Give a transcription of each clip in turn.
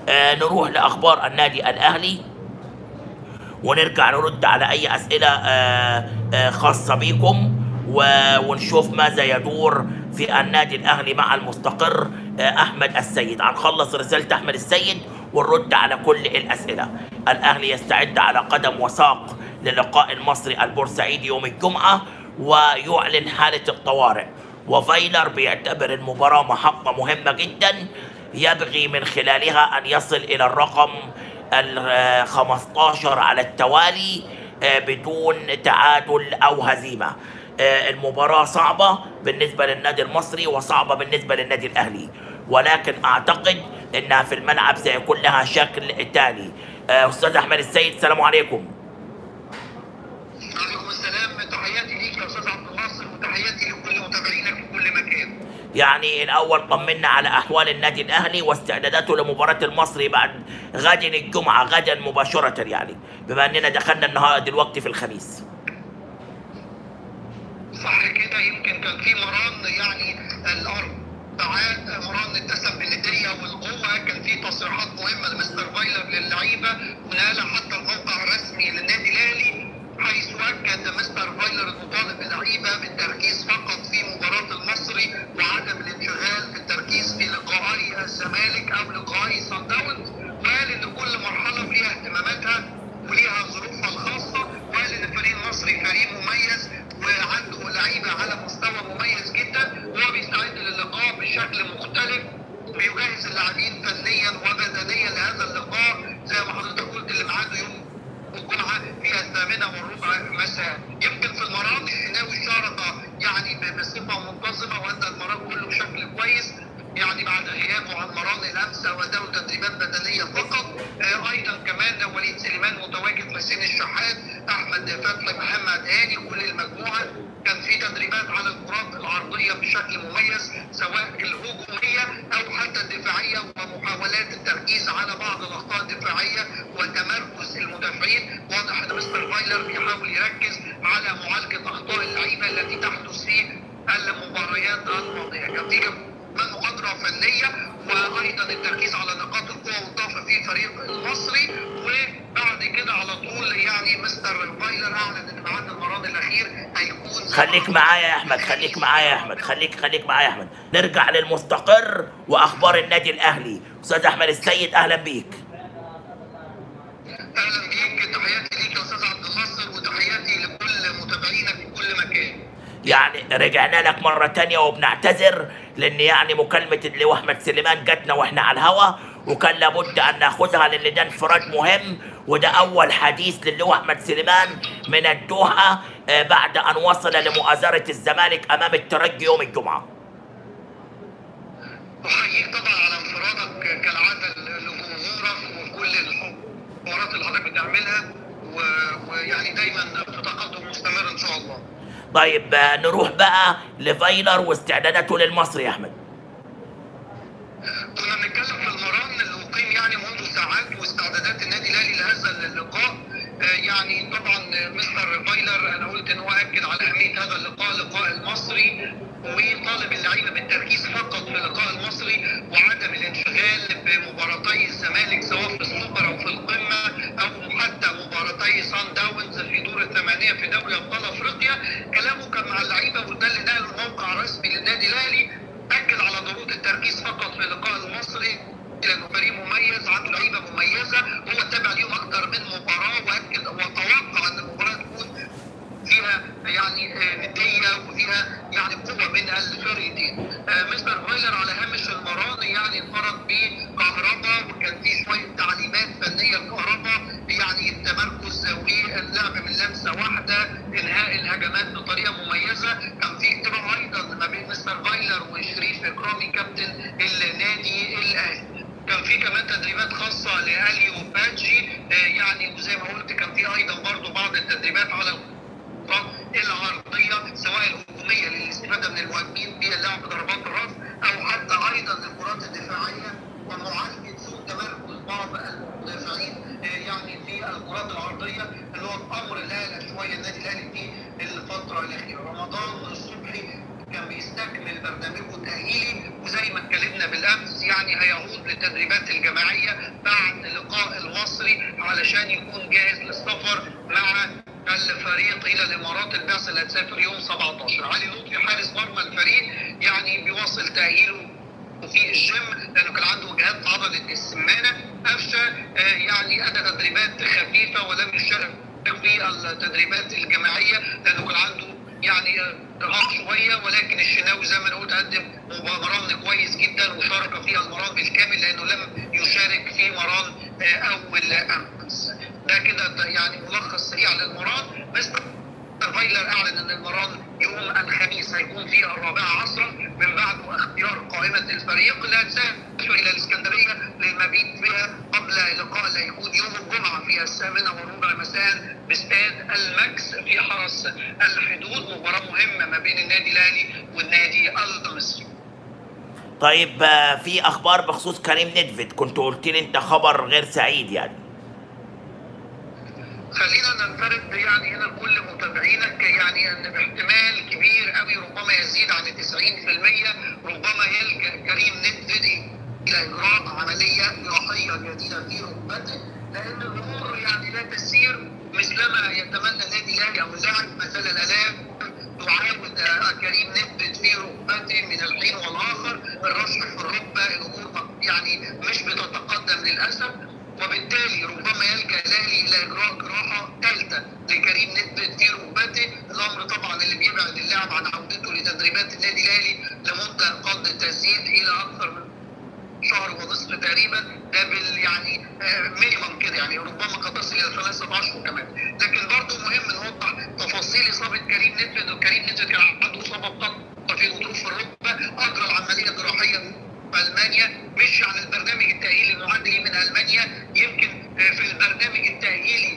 آه نروح لاخبار النادي الاهلي ونرجع نرد على اي اسئله آه آه خاصه بيكم و- ونشوف ماذا يدور في النادي الاهلي مع المستقر آه احمد السيد هنخلص رساله احمد السيد ونرد على كل الاسئله الاهلي يستعد على قدم وساق للقاء المصري البورسعيدي يوم الجمعه ويعلن حاله الطوارئ وفايلر بيعتبر المباراه محطه مهمه جدا يبغي من خلالها ان يصل الى الرقم ال 15 على التوالي آه، بدون تعادل او هزيمه آه، المباراه صعبه بالنسبه للنادي المصري وصعبه بالنسبه للنادي الاهلي ولكن اعتقد انها في الملعب سيكون لها شكل تاني آه، استاذ احمد السيد السلام عليكم عليكم السلام تحياتي ليك يا استاذ عبد الناصر وتحياتي لكل متابعينك في كل مكان يعني الاول طمنا على احوال النادي الاهلي واستعداداته لمباراه المصري بعد غد الجمعه غدا مباشره يعني بما اننا دخلنا النهارده دلوقتي في الخميس صح كده يمكن كان في مران يعني الارض ساعات مران اتسم بالنديه والقوه كان في تصريحات مهمه لمستر فايلر للعيبه ونقلها حتى الموقع الرسمي للنادي الاهلي حيث اكد مستر فايلر المطالب باللعيبه بالتركيز فقط في مباراه المصري وعدم الانشغال بالتركيز في لقائي الزمالك او لقائي صن داونز وقال ان كل مرحله وليها اهتماماتها وليها ظروفها الخاصه وقال ان الفريق المصري فريق مميز وعنده لعيبه على مستوى مميز جدا وهو بيستعد للقاء بشكل مختلف بيجهز اللاعبين فنيا وبدنيا لهذا اللقاء زي ما حضرتك قلت اللي ميعاده يوم الجمعه في الثامنه والربع مساء يمكن في المران الشناوي شارك يعني ب- بصفه منتظمه وادى المران كله بشكل كويس يعني بعد غيابه عن مران الامس واداء تدريبات بدنيه فقط آه، ايضا كمان وليد سليمان متواجد حسين الشحات احمد فتحي محمد هاني كل المجموعه كان في تدريبات على الكرات العرضيه بشكل مميز سواء الهجوميه او حتى الدفاعيه ومحاولات التركيز على بعض الاخطاء الدفاعيه وتمركز المدافعين واضح ان مستر فايلر بيحاول يركز على معالجه اخطاء اللعيبه التي تحدث في المباريات الماضيه كان في كمان مبادرة فنية وأيضا التركيز على نقاط القوة والضعف في الفريق المصري وبعد كده على طول يعني مستر فايلر أعلن إن ميعاد المران الأخير هيكون خليك معايا يا احمد خليك معايا يا احمد خليك خليك معايا يا احمد نرجع للمستقر واخبار النادي الاهلي استاذ احمد السيد اهلا بيك أهلا بيك تحياتي ليك يا أستاذ عبد الناصر وتحياتي لكل متابعينك في كل مكان يعني رجعنا لك مرة تانية وبنعتذر لأن يعني مكالمة اللواء أحمد سليمان جاتنا وإحنا على الهوا وكان لابد أن ناخدها لأن ده انفراد مهم وده أول حديث للواء أحمد سليمان من الدوحة آه، بعد أن وصل لمؤازرة الزمالك أمام الترجي يوم الجمعة. أحييك طبعا على انفرادك كالعادة لجمهورك وكل الحوارات اللي حضرتك بتعملها و- ويعني دايما في تقدم مستمر إن شاء الله. طيب آه، نروح بقى لفايلر واستعداداته للمصري يا أحمد. كنا بنتكلم في المران اللي اقيم يعني منذ ساعات واستعدادات النادي الاهلي لهذا اللقاء آه، يعني طبعا مستر فايلر انا قلت ان هو اكد على اهميه هذا اللقاء لقاء المصري وطالب اللعيبه بالتركيز فقط في اللقاء المصري وعدم الانشغال بمباراتي الزمالك سواء في السوبر او في القمه او حتى مباراتي سان داونز في دور الثمانيه في دوري ابطال افريقيا كلامه كان مع اللعيبه وده اللي نقله الموقع الرسمي للنادي الاهلي اكد على ضروره التركيز فقط في اللقاء المصري لانه فريق مميز عنده لعيبه مميزه هو تابع ليهم اكثر من مباراه واكد وتوقع ان المباراه تكون فيها يعني آه، نديه وفيها يعني قوه من الفريقين. آه، مستر فايلر على هامش المران يعني انفرد بكهرباء وكان في شويه تعليمات فنيه لكهرباء يعني التمركز واللعب من لمسه واحده انهاء الهجمات بطريقه مميزه كان في اجتماع ايضا ما بين مستر فايلر وشريف اكرامي كابتن النادي الاهلي. كان في كمان تدريبات خاصه لاليو باتشي آه، يعني وزي ما قلت كان في ايضا برضو بعض التدريبات على العرضيه سواء الهجوميه للاستفاده من المهاجمين بلعب ضربات الراس او حتى ايضا الكرات الدفاعيه ومعالجه سوء تمركز بعض المدافعين آه، يعني في الكرات العرضيه اللي هو الامر اللي قلق شويه النادي الاهلي في الفتره الاخيره رمضان الصبحي كان بيستكمل برنامجه التاهيلي وزي ما اتكلمنا بالامس يعني هيعود للتدريبات الجماعيه علشان يكون جاهز للسفر مع الفريق الى الامارات البعثه اللي هتسافر يوم 17 علي لطفي حارس مرمى الفريق يعني بيواصل تاهيله في الجيم لانه كان عنده وجهات عضله السمانه قفشه آه، يعني ادى تدريبات خفيفه ولم يشارك في التدريبات الجماعيه لانه كان عنده يعني ارهاق شويه ولكن الشناوي زي ما انا قلت قدم مران كويس جدا وشارك في المران بالكامل لانه لم يشارك في مران آه، اول امس ده كده يعني ملخص سريع للمران بس فايلر اعلن ان المران يوم الخميس هيكون في الرابعه عصرا من بعده اختيار قائمه الفريق لا تسافر الى الاسكندريه للمبيت بها قبل اللقاء اللي هيكون يوم الجمعه في الثامنه وربع مساء باستاد الماكس في حرس الحدود مباراه مهمه ما بين النادي الاهلي والنادي المصري طيب آه، في اخبار بخصوص كريم ندفد كنت قلت لي انت خبر غير سعيد يعني خلينا ننفرد يعني هنا كل متابعينك يعني ان باحتمال كبير قوي ربما يزيد عن 90% ربما يلجا كريم ندفدي الى اجراء عمليه جراحيه جديده في ركبته لان الامور يعني لا تسير مثلما يتمنى النادي الاهلي او اللاعب مثل الالام تعاود كريم ندفد في ركبته من الحين والاخر الرشح في الركبه الامور يعني مش بتتقدم للاسف وبالتالي ربما يلجا الاهلي الى اجراء جراحه ثالثه لكريم ندفد في ركبته الامر طبعا اللي بيبعد اللاعب عن عودته لتدريبات النادي الاهلي لمده قد تزيد الى اكثر من شهر ونصف تقريبا ده بال يعني مينيمم كده يعني ربما قد تصل الى ثلاثه اشهر كمان لكن برضه مهم نوضح تفاصيل اصابه كريم ندفد وكريم ندفد كان عنده اصابه بقطه في غضروف الركبه اجرى العمليه الجراحيه في المانيا مشي على البرنامج التاهيلي المعد ليه من المانيا يمكن في البرنامج التاهيلي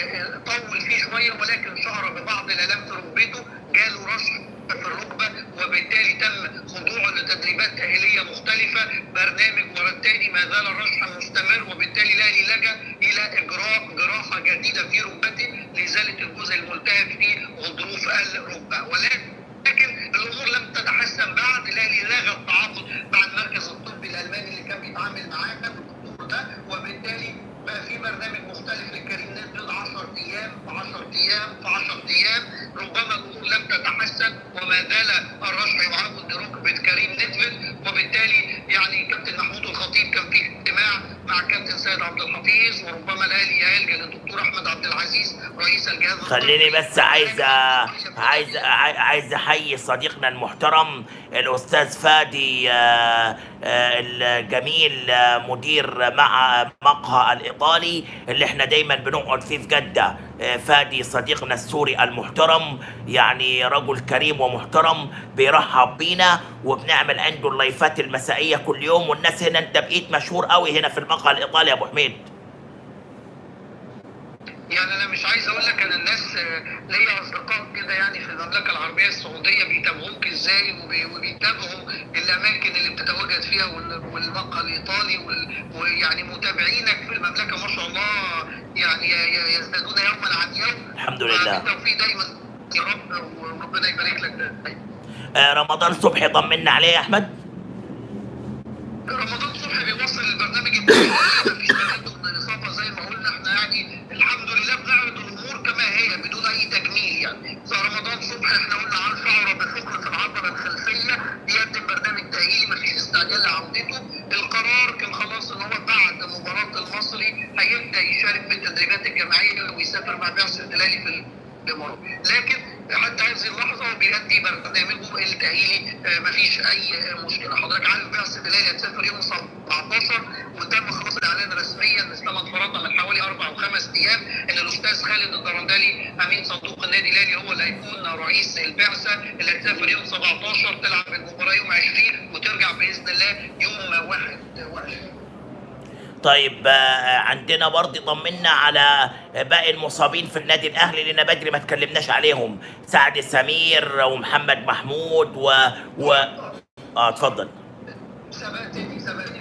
طول فيه شويه ولكن شعر ببعض الالام في ركبته جاله رشح في الركبه وبالتالي تم خضوعه لتدريبات تاهيليه مختلفه برنامج ورا الثاني ما زال الرشح مستمر وبالتالي الاهلي لجا الى اجراء جراحه جديده في ركبته لازاله الجزء الملتهب في غضروف الركبه ولكن لكن الامور لم تتحسن بعد الاهلي لغى التعاقد مع المركز الطبي الالماني اللي كان بيتعامل معاه الدكتور ده وبالتالي بقى في برنامج مختلف لكريم ندفد 10 ايام في 10 ايام في 10 ايام ربما الامور لم تتحسن وما زال الرشح يعاود لركبه كريم ندفد وبالتالي يعني كابتن محمود الخطيب كان في اجتماع مع كابتن سيد عبد الحفيظ وربما الاهلي يلجا للدكتور احمد عبد العزيز رئيس الجهاز خليني بس عايز عايز عايز احيي صديقنا المحترم الاستاذ فادي آه، آه، الجميل آه، مدير مع مقهى الايطالي اللي احنا دايما بنقعد فيه في جده فادي صديقنا السوري المحترم يعني رجل كريم ومحترم بيرحب بينا وبنعمل عنده اللايفات المسائيه كل يوم والناس هنا انت بقيت مشهور قوي هنا في المقهى الايطالي يا ابو حميد يعني انا مش عايز اقول لك انا الناس ليا اصدقاء كده يعني في المملكه العربيه السعوديه بيتابعوك ازاي وبيتابعوا الاماكن اللي بتتواجد فيها والمقهى الايطالي ويعني متابعينك في المملكه ما شاء الله يعني يزدادون يوما عن يوم الحمد لله التوفيق دايما يا رب وربنا يبارك لك دايما آه رمضان صبحي طمنا عليه يا احمد رمضان صبحي بيوصل البرنامج التاني مفيش تقدم من الاصابه زي ما قلنا احنا يعني الحمد لله بنعرض الامور كما هي بدون اي تجميل يعني فرمضان صبحي احنا قلنا عن شعره بفقره العضله الخلفيه بيقدم برنامج تاهيلي مفيش استعجال لعودته القرار كان خلاص ان هو بعد مباراه المصري هيبدا يشارك في التدريبات الجماعيه ويسافر مع بعثه الاهلي في الامارات لكن حتى هذه اللحظه هو بيأدي برنامجه التأهيلي مفيش أي مشكلة، حضرتك عارف بعثة الهلال هتسافر يوم 17 وتم خلاص الإعلان رسميا مثل ما اتفرضنا من حوالي أربع أو خمس أيام إن الأستاذ خالد الدرندلي أمين صندوق النادي الأهلي هو اللي هيكون رئيس البعثة اللي هتسافر يوم 17 تلعب المباراة يوم 20 وترجع بإذن الله يوم 21 طيب عندنا برضه طمنا على باقي المصابين في النادي الاهلي لان بدري ما تكلمناش عليهم سعد سمير ومحمد محمود و, و... اه اتفضل سبقتني سبقتني في الموضوع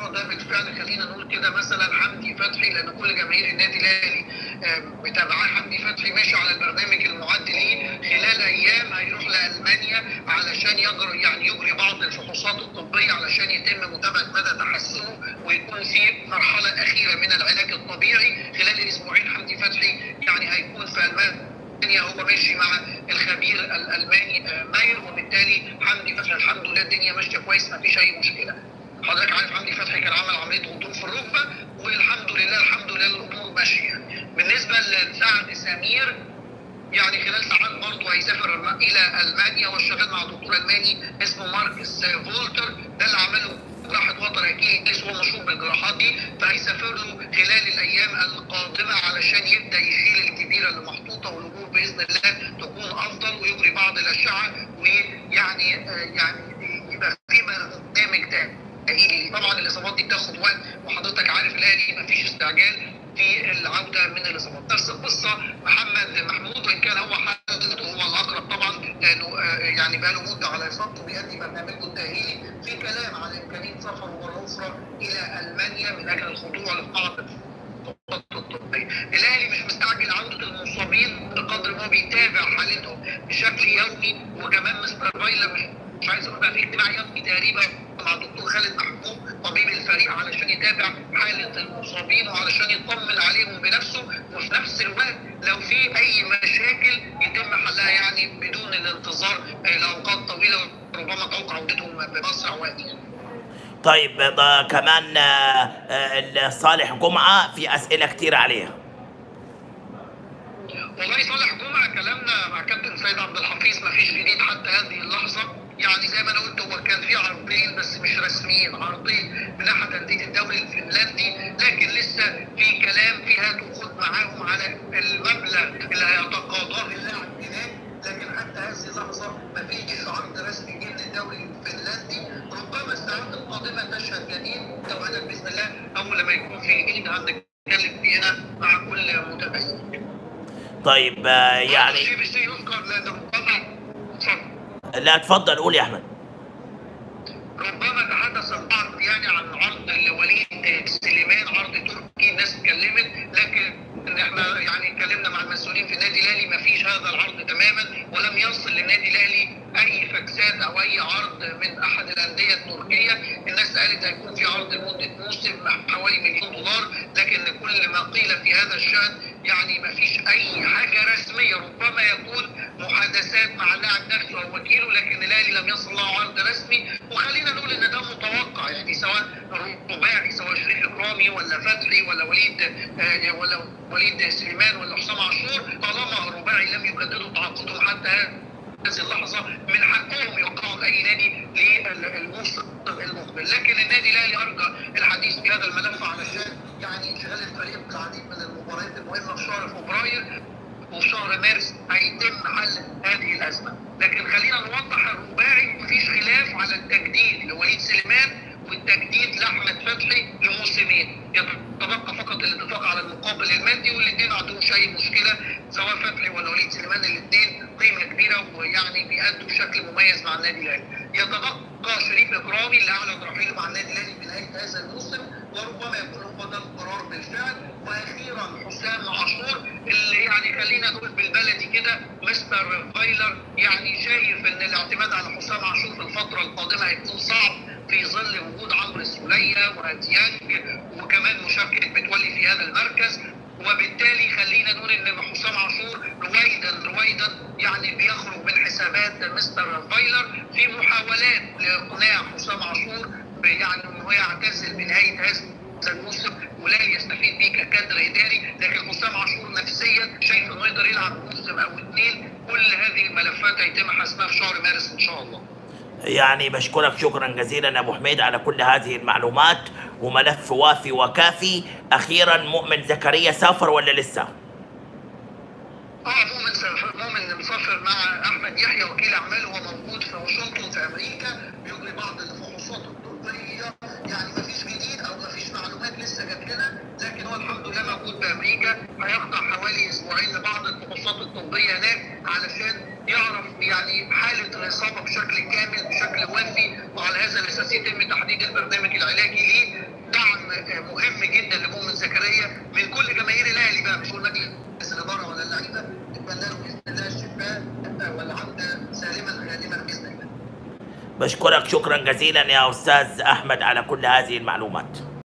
ده بالفعل خلينا نقول كده مثلا حمدي فتحي لان كل جماهير النادي الاهلي آم، متابعاه حمدي فتحي ماشي على البرنامج المعد ليه خلال ايام هيروح لالمانيا علشان يجري يعني يجري بعض الفحوصات الطبيه علشان يتم متابعه مدى تحسنه ويكون في مرحله اخيره من العلاج الطبيعي خلال اسبوعين حمدي فتحي يعني هيكون في المانيا الدنيا هو ماشي مع الخبير الالماني آه، ماير وبالتالي حمدي فتحي الحمد لله الدنيا ماشيه كويس ما فيش اي مشكله. حضرتك عارف حمدي فتحي كان عمل عمليه غضروف في الركبه والحمد لله الحمد لله الامور ماشيه. بالنسبه لسعد سمير يعني خلال ساعات برضه هيسافر الى المانيا والشغال مع دكتور الماني اسمه ماركس فولتر ده اللي عمله جراحة وتر اكيليس هو مشهور بالجراحات دي فهيسافر له خلال الايام القادمه علشان يبدا يشيل الكبيره اللي محطوطه والامور باذن الله تكون افضل ويجري بعض الاشعه ويعني آه، يعني يبقى في برنامج تاهيلي طبعا الاصابات دي بتاخد وقت وحضرتك عارف الاهلي مفيش استعجال في العوده من الاصابات نفس القصه محمد محمود وان كان هو حالته هو الاقرب طبعا لانه آه، يعني بقى له مده على اصابته بيأدي برنامجه التاهيلي في كلام على امكانيه سفره مره اخرى الى المانيا من اجل الخضوع لقاعه الخطوات الطبيه. الاهلي مش مستعجل عوده المصابين بقدر ما هو بيتابع حالتهم بشكل يومي وكمان مستر فايلر مش مش عايز اقول بقى في اجتماع يومي تقريبا مع الدكتور خالد محمود طبيب الفريق علشان يتابع حاله المصابين وعلشان يطمن عليهم بنفسه وفي نفس الوقت لو في اي مشاكل يتم حلها يعني بدون الانتظار آه، لاوقات طويله ربما تعوق عودتهم باسرع وقت يعني. طيب ده كمان آه، آه، صالح جمعه في اسئله كتير عليه والله صالح جمعه كلامنا مع كابتن سيد عبد الحفيظ ما فيش جديد حتى هذه اللحظه يعني زي ما انا قلت هو كان في عرضين بس مش رسميين عرضين من احد انديه الدوري الفنلندي لكن لسه في كلام في هات وخد معاهم على المبلغ اللي هيتقاضاه اللاعب هناك لكن حتى هذه اللحظه ما فيش عرض رسمي جه من الدوري الفنلندي ربما الساعات القادمه تشهد جديد وانا باذن الله اول لما يكون في جديد هنتكلم فيه هنا مع كل متابعين طيب آه، يعني شيء بشيء يذكر لان ربما اتفضل. لا اتفضل قول يا احمد ربما تحدث البعض يعني عن عرض لوليد سليمان عرض تركي الناس اتكلمت لكن احنا يعني اتكلمنا مع المسؤولين في النادي الاهلي ما فيش هذا العرض تماما ولم يصل للنادي الاهلي اي فاكسات او اي عرض من احد الانديه التركيه الناس قالت هيكون في عرض لمده موسم حوالي مليون دولار لكن كل ما قيل في هذا الشان يعني ما فيش اي حاجه رسميه ربما يكون محادثات مع اللاعب نفسه او وكيله لكن الاهلي لم يصل له عرض رسمي وخلينا نقول ان ده متوقع يعني سواء رباعي سواء شريف اكرامي ولا فتحي ولا وليد آه، ولا وليد سليمان ولا حسام عاشور طالما رباعي لم يجددوا تعاقدهم حتى هذه اللحظه من حقهم يوقعوا اي نادي للموسم المقبل لكن النادي الاهلي ارجى الحديث في هذا الملف علشان يعني انشغال الفريق بالعديد من المباريات المهمه في شهر فبراير وفي شهر مارس هيتم حل هذه الازمه لكن خلينا نوضح الرباعي مفيش خلاف على التجديد لوليد سليمان والتجديد لاحمد فتحي لموسمين يتبقى فقط الاتفاق على المقابل المادي والاثنين ما عندهمش اي مشكله سواء فتحي ولا وليد سليمان الاثنين قيمه كبيره ويعني بيأدوا بشكل مميز مع النادي الاهلي يتبقى شريف اكرامي اللي اعلن رحيله مع النادي الاهلي بنهايه هذا الموسم وربما يكون هو ده القرار بالفعل واخيرا حسام عاشور اللي يعني خلينا نقول بالبلدي كده مستر فايلر يعني شايف ان الاعتماد على حسام عاشور في الفتره القادمه هيكون صعب في ظل وجود عمرو السوليه وهاتيانج وكمان مشاركه متولي في هذا المركز وبالتالي خلينا نقول ان حسام عاشور رويدا رويدا يعني بيخرج من حسابات مستر فايلر في محاولات لاقناع حسام عاشور يعني ان هو يعتزل بنهايه هذا الموسم ولا يستفيد بيه ككادر اداري لكن حسام عاشور نفسيا شايف انه يقدر يلعب موسم او اثنين كل هذه الملفات هيتم حسمها في شهر مارس ان شاء الله يعني بشكرك شكرا جزيلا يا ابو حميد على كل هذه المعلومات وملف وافي وكافي اخيرا مؤمن زكريا سافر ولا لسه؟ اه مؤمن سافر مؤمن مسافر مع احمد يحيى وكيل اعماله هو موجود في واشنطن في امريكا بيجري بعض الفحوصات الطبيه يعني ما فيش جديد او ما فيش معلومات لسه جات لنا لكن هو الحمد لله موجود في امريكا هيخضع حوالي اسبوعين لبعض الفحوصات الطبيه هناك علشان يعرف يعني حاله الاصابه بشكل كامل بشكل وافي وعلى هذا الاساس يتم تحديد البرنامج العلاجي ليه دعم آه، مهم جدا لمؤمن زكريا من كل جماهير الاهلي بقى مش هقول مجلس الاداره ولا اللعيبه نتمنى له باذن الله الشفاء آه، والعوده سالما غانما باذن الله بشكرك شكرا جزيلا يا استاذ احمد على كل هذه المعلومات